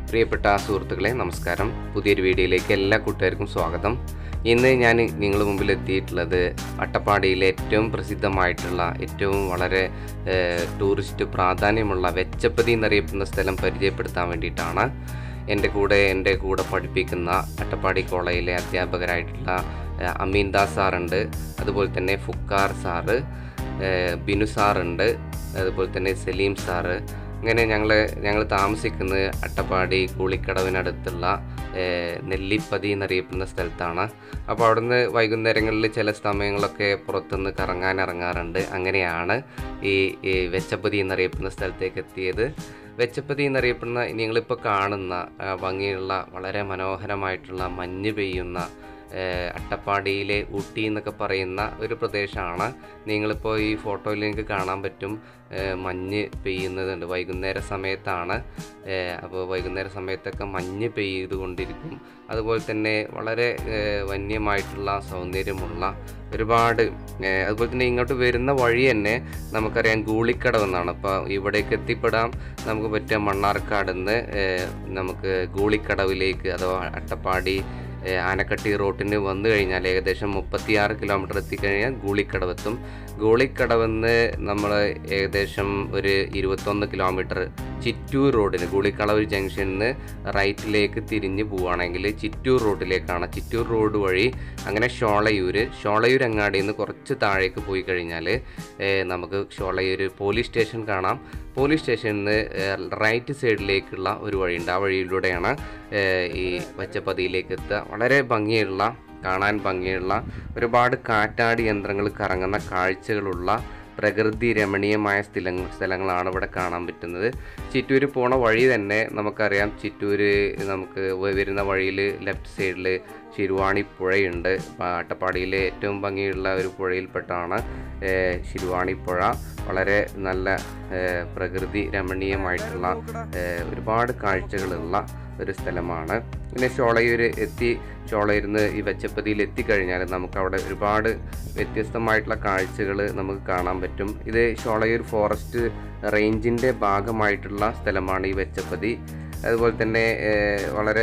പ്രിയപ്പെട്ട സുഹൃത്തുക്കളെ നമസ്കാരം പുതിയൊരു വീഡിയോയിലേക്ക് എല്ലാ കൂട്ടുകാർക്കും സ്വാഗതം ഇന്ന് ഞാൻ നിങ്ങളുടെ മുമ്പിൽ എത്തിയിട്ടുള്ളത് അട്ടപ്പാടിയിലെ ഏറ്റവും പ്രസിദ്ധമായിട്ടുള്ള ഏറ്റവും വളരെ ഏഹ്, ടൂറിസ്റ്റ് പ്രാധാന്യമുള്ള വെച്ചപ്പതി എന്നറിയപ്പെടുന്ന സ്ഥലം പരിചയപ്പെടുത്താൻ വേണ്ടിയിട്ടാണ് എൻ്റെ കൂടെ എൻ്റെ കൂടെ പഠിപ്പിക്കുന്ന അട്ടപ്പാടി കോളേജിലെ അധ്യാപകരായിട്ടുള്ള ഏഹ്, അമീൻ ദാസ് സാറുണ്ട് അതുപോലെ തന്നെ ഫുക്കാർ സാറ് ഏഹ്, ബിനു സാറുണ്ട് അതുപോലെ തന്നെ സലീം സാറ് ഇങ്ങനെ ഞങ്ങൾ ഞങ്ങൾ താമസിക്കുന്നത് അട്ടപ്പാടി കൂളിക്കടവിനടുത്തുള്ള ഏഹ്, നെല്ലിപ്പതി എന്നറിയപ്പെടുന്ന സ്ഥലത്താണ് അപ്പോൾ അവിടുന്ന് വൈകുന്നേരങ്ങളിൽ ചില സമയങ്ങളൊക്കെ പുറത്തുനിന്ന് കറങ്ങാൻ ഇറങ്ങാറുണ്ട് അങ്ങനെയാണ് ഈ ഈ വെച്ചപ്പതി എന്നറിയപ്പെടുന്ന സ്ഥലത്തേക്ക് എത്തിയത് വെച്ചപ്പതി എന്നറിയപ്പെടുന്ന നിങ്ങളിപ്പോൾ കാണുന്ന ആ, ഭംഗിയുള്ള വളരെ മനോഹരമായിട്ടുള്ള മഞ്ഞ് പെയ്യുന്ന ഏഹ്, അട്ടപ്പാടിയിലെ ഊട്ടി എന്നൊക്കെ പറയുന്ന ഒരു പ്രദേശമാണ് നിങ്ങളിപ്പോൾ ഈ ഫോട്ടോയിൽ നിങ്ങൾക്ക് കാണാൻ പറ്റും ഏഹ്, മഞ്ഞ് പെയ്യുന്നതുണ്ട് വൈകുന്നേര സമയത്താണ് ഏഹ്, അപ്പോൾ വൈകുന്നേര സമയത്തൊക്കെ മഞ്ഞ് പെയ്തുകൊണ്ടിരിക്കും അതുപോലെ തന്നെ വളരെ ഏഹ്, വന്യമായിട്ടുള്ള സൗന്ദര്യമുള്ള ഒരുപാട് ഏഹ്, അതുപോലെ തന്നെ ഇങ്ങോട്ട് വരുന്ന വഴി തന്നെ നമുക്കറിയാം ഗൂളിക്കടവെന്നാണ് അപ്പോൾ ഇവിടേക്ക് എത്തിപ്പെടാം നമുക്ക് പറ്റുക മണ്ണാർക്കാട് നിന്ന് നമുക്ക് ഗൂളിക്കടവിലേക്ക് അഥവാ അട്ടപ്പാടി ഏഹ്, ആനക്കട്ടി റോട്ടിന് വന്നു കഴിഞ്ഞാൽ ഏകദേശം മുപ്പത്തിയാറ് കിലോമീറ്റർ എത്തിക്കഴിഞ്ഞാൽ ഗൂളിക്കടവെത്തും ഗൂളിക്കടവെന്ന് നമ്മൾ ഏകദേശം ഒരു ഇരുപത്തൊന്ന് കിലോമീറ്റർ ചിറ്റൂർ റോഡിന് ഗൂളിക്കടവ് ജംഗ്ഷനിൽ നിന്ന് റൈറ്റിലേക്ക് തിരിഞ്ഞ് പോവുകയാണെങ്കിൽ ചിറ്റൂർ റോഡിലേക്കാണ് ചിറ്റൂർ റോഡ് വഴി അങ്ങനെ ഷോളയൂർ ഷോളയൂർ അങ്ങാടിയിൽ നിന്ന് കുറച്ച് താഴേക്ക് പോയി കഴിഞ്ഞാൽ ഏഹ്, നമുക്ക് ഷോളയൂർ പോലീസ് സ്റ്റേഷൻ കാണാം പോലീസ് സ്റ്റേഷനിൽ നിന്ന് ഏഹ്, റൈറ്റ് സൈഡിലേക്കുള്ള ഒരു വഴിയുണ്ട് ആ വഴിയിലൂടെയാണ് ഏഹ്, ഈ വച്ചപ്പതിയിലേക്ക് എത്തുക വളരെ ഭംഗിയുള്ള കാണാൻ ഭംഗിയുള്ള ഒരുപാട് കാറ്റാടി യന്ത്രങ്ങൾ കറങ്ങുന്ന കാഴ്ചകളുള്ള പ്രകൃതി രമണീയമായ സ്ഥലങ്ങൾ സ്ഥലങ്ങളാണ് ഇവിടെ കാണാൻ പറ്റുന്നത് ചിറ്റൂർ പോണ വഴി തന്നെ നമുക്കറിയാം ചിറ്റൂർ നമുക്ക് വ- വരുന്ന വഴിയിൽ ലെഫ്റ്റ് സൈഡിൽ ശിരുവാണി പുഴയുണ്ട് ആ, അട്ടപ്പാടിയിലെ ഏറ്റവും ഭംഗിയുള്ള ഒരു പുഴയിൽപ്പെട്ടാണ് ഏഹ്, ശിരുവാണി പുഴ വളരെ നല്ല ഏഹ്, പ്രകൃതി രമണീയമായിട്ടുള്ള ഏഹ്, ഒരുപാട് കാഴ്ചകളുള്ള ഒരു സ്ഥലമാണ് പിന്നെ ഷോളയൂർ എത്തി ഷോളയൂരിൽ നിന്ന് ഈ വെച്ചപ്പതിയിൽ എത്തിക്കഴിഞ്ഞാൽ നമുക്ക് അവിടെ ഒരുപാട് വ്യത്യസ്തമായിട്ടുള്ള കാഴ്ചകൾ നമുക്ക് കാണാൻ പറ്റും ഇത് ഷോളയൂർ ഫോറസ്റ്റ് റേഞ്ചിൻ്റെ ഭാഗമായിട്ടുള്ള സ്ഥലമാണ് ഈ വെച്ചപ്പതി അതുപോലെ തന്നെ ഏഹ്, വളരെ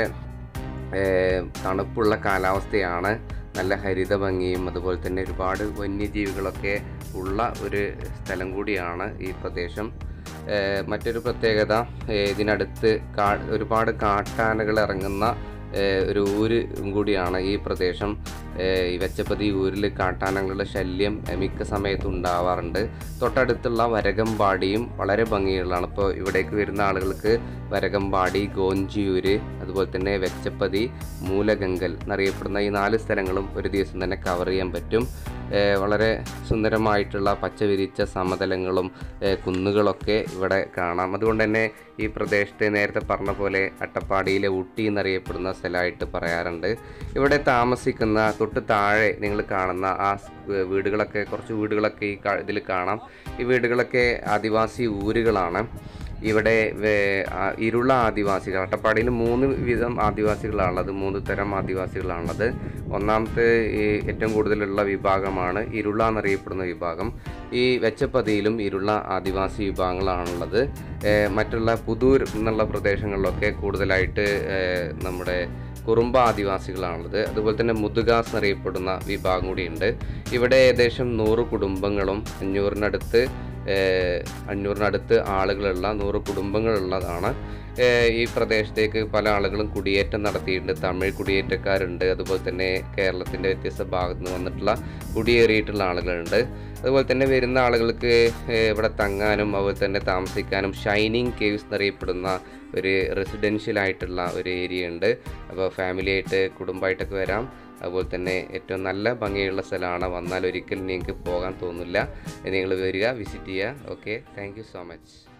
ഏഹ്, തണുപ്പുള്ള കാലാവസ്ഥയാണ് നല്ല ഹരിത ഭംഗിയും അതുപോലെ തന്നെ ഒരുപാട് വന്യജീവികളൊക്കെ ഉള്ള ഒരു സ്ഥലം കൂടിയാണ് ഈ പ്രദേശം ഏഹ്, മറ്റൊരു പ്രത്യേകത ഏഹ്, ഇതിനടുത്ത് കാ ഒരുപാട് കാട്ടാനകൾ ഇറങ്ങുന്ന ഏഹ്, ഒരു ഊര് കൂടിയാണ് ഈ പ്രദേശം ഏഹ്, ഈ വെച്ചപ്പതി ഊരിൽ കാട്ടാനകളുടെ ശല്യം ഏഹ്, മിക്ക സമയത്തും ഉണ്ടാവാറുണ്ട് തൊട്ടടുത്തുള്ള വരകമ്പാടിയും വളരെ ഭംഗിയുള്ളതാണ് ഇപ്പോൾ ഇവിടേക്ക് വരുന്ന ആളുകൾക്ക് വരകമ്പാടി ഗോഞ്ചിയൂര് അതുപോലെ തന്നെ വെച്ചപ്പതി മൂലഗങ്കൽ എന്നറിയപ്പെടുന്ന ഈ നാല് സ്ഥലങ്ങളും ഒരു ദിവസം തന്നെ കവർ ചെയ്യാൻ പറ്റും ഏഹ് വളരെ സുന്ദരമായിട്ടുള്ള പച്ച വിരിച്ച സമതലങ്ങളും ഏഹ് കുന്നുകളൊക്കെ ഇവിടെ കാണാം അതുകൊണ്ട് തന്നെ ഈ പ്രദേശത്തെ നേരത്തെ പറഞ്ഞ പോലെ അട്ടപ്പാടിയിലെ ഊട്ടി എന്നറിയപ്പെടുന്ന സ്ഥലമായിട്ട് പറയാറുണ്ട് ഇവിടെ താമസിക്കുന്ന തൊട്ട് താഴെ നിങ്ങൾ കാണുന്ന ആ സ് വീടുകളൊക്കെ കുറച്ച് വീടുകളൊക്കെ ഈ ഇതിൽ കാണാം ഈ വീടുകളൊക്കെ ആദിവാസി ഊരുകളാണ് ഇവിടെ വേ- ആ, ഇരുള ആദിവാസികൾ അട്ടപ്പാടിയിൽ മൂന്ന് വിധം ആദിവാസികളാണുള്ളത് മൂന്ന് തരം ആദിവാസികളാണുള്ളത് ഒന്നാമത്തെ ഈ ഏറ്റവും കൂടുതലുള്ള വിഭാഗമാണ് ഇരുള എന്നറിയപ്പെടുന്ന വിഭാഗം ഈ വെച്ചപ്പതിയിലും ഇരുള ആദിവാസി വിഭാഗങ്ങളാണുള്ളത് ഏഹ് മറ്റുള്ള പുതൂർ എന്നുള്ള പ്രദേശങ്ങളിലൊക്കെ കൂടുതലായിട്ട് ഏഹ് നമ്മുടെ കുറുമ്പ ആദിവാസികളാണുള്ളത് അതുപോലെ തന്നെ മുതുകാസ് എന്നറിയപ്പെടുന്ന വിഭാഗം കൂടിയുണ്ട് ഇവിടെ ഏകദേശം നൂറ് കുടുംബങ്ങളും അഞ്ഞൂറിനടുത്ത് ഏഹ് അഞ്ഞൂറിനടുത്ത് ആളുകളുള്ള നൂറ് കുടുംബങ്ങളുള്ളതാണ് ഏഹ് ഈ പ്രദേശത്തേക്ക് പല ആളുകളും കുടിയേറ്റം നടത്തിയിട്ടുണ്ട് തമിഴ് കുടിയേറ്റക്കാരുണ്ട് അതുപോലെ തന്നെ കേരളത്തിൻ്റെ വ്യത്യസ്ത ഭാഗത്ത് നിന്ന് വന്നിട്ടുള്ള കുടിയേറിയിട്ടുള്ള ആളുകളുണ്ട് അതുപോലെ തന്നെ വരുന്ന ആളുകൾക്ക് ഏഹ് ഇവിടെ തങ്ങാനും അതുപോലെ തന്നെ താമസിക്കാനും ഷൈനിങ് കേവ്സ് എന്നറിയപ്പെടുന്ന ഒരു റെസിഡൻഷ്യൽ ആയിട്ടുള്ള ഒരു ഏരിയ ഉണ്ട് അപ്പോൾ ഫാമിലി ആയിട്ട് കുടുംബമായിട്ടൊക്കെ വരാം അതുപോലെ തന്നെ ഏറ്റവും നല്ല ഭംഗിയുള്ള സ്ഥലമാണ് വന്നാൽ ഒരിക്കലും നിങ്ങൾക്ക് പോകാൻ തോന്നില്ല നിങ്ങൾ വരിക വിസിറ്റ് ചെയ്യുക okay thank you so much